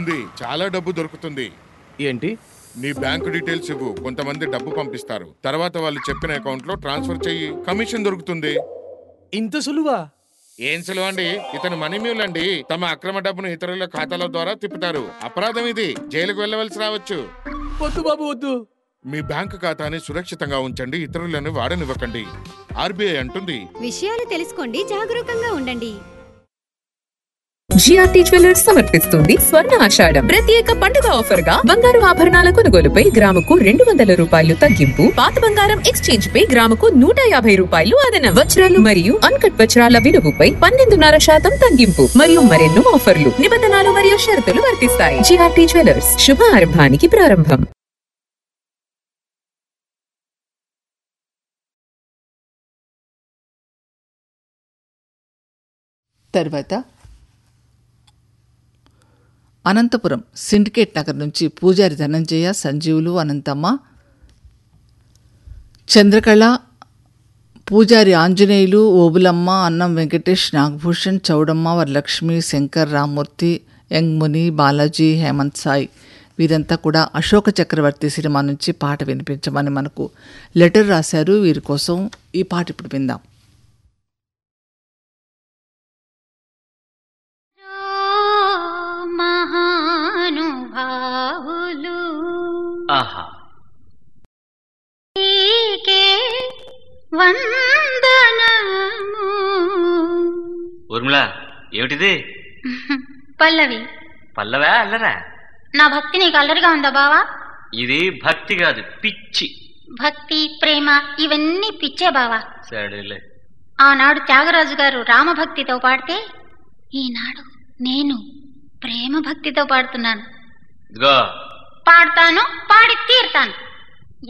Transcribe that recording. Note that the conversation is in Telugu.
ఉంది చాలా డబ్బు దొరుకుతుంది ఏంటి నీ బ్యాంకు డీటెయిల్స్ ఇవ్వు కొంతమంది డబ్బు పంపిస్తారు తర్వాత వాళ్ళు చెప్పిన అకౌంట్ లో ట్రాన్స్ఫర్ చెయ్యి కమిషన్ దొరుకుతుంది ఇంత సులువా ఏం సులువు అండి ఇతను మనీ మ్యూల్ అండి తమ అక్రమ డబ్బును ఇతరుల ఖాతాల ద్వారా తిప్పుతారు అపరాధం ఇది జైలుకు వెళ్ళవలసి రావచ్చు వద్దు బాబు వద్దు మీ బ్యాంకు ఖాతాని సురక్షితంగా ఉంచండి ఇతరులను వాడనివ్వకండి ఆర్బీఐ అంటుంది విషయాలు తెలుసుకోండి జాగరూకంగా ఉండండి జిఆర్టీ జ్యువెలర్స్ సమర్పిస్తుంది స్వర్ణ ఆషాఢం ప్రత్యేక పండుగ ఆఫర్ గా బంగారు ఆభరణాల కొనుగోలుపై గ్రాముకు రెండు వందల రూపాయలు తగ్గింపు పాత బంగారం ఎక్స్చేంజ్ పై గ్రాముకు నూట యాభై రూపాయలు అదనం వజ్రాలు మరియు అన్కట్ వజ్రాల విలువపై పన్నెండున్నర శాతం తగ్గింపు మరియు మరెన్నో ఆఫర్లు నిబంధనలు మరియు షరతులు వర్తిస్తాయి జిఆర్టీ జ్యువెలర్స్ శుభ ఆరంభానికి ప్రారంభం తర్వాత అనంతపురం సిండికేట్ నగర్ నుంచి పూజారి ధనంజయ సంజీవులు అనంతమ్మ చంద్రకళ పూజారి ఆంజనేయులు ఓబులమ్మ అన్నం వెంకటేష్ నాగభూషణ్ చౌడమ్మ వరలక్ష్మి శంకర్ రామ్మూర్తి యంగ్ ముని బాలాజీ హేమంత్ సాయి వీరంతా కూడా అశోక చక్రవర్తి సినిమా నుంచి పాట వినిపించమని మనకు లెటర్ రాశారు వీరి కోసం ఈ పాట ఇప్పుడు విందాం మహానుభావులు ఆహా నీకే వందనము ఊర్మిళ ఏమిటిది పల్లవి పల్లవా అల్లరా నా భక్తి నీకు అల్లరిగా ఉందా బావా ఇది భక్తి కాదు పిచ్చి భక్తి ప్రేమ ఇవన్నీ పిచ్చే బావా సరేలే ఆనాడు త్యాగరాజు గారు రామభక్తితో పాడితే ఈనాడు నేను ప్రేమ భక్తితో పాడుతున్నాను ఇదిగో పాడతాను పాడి తీరుతాను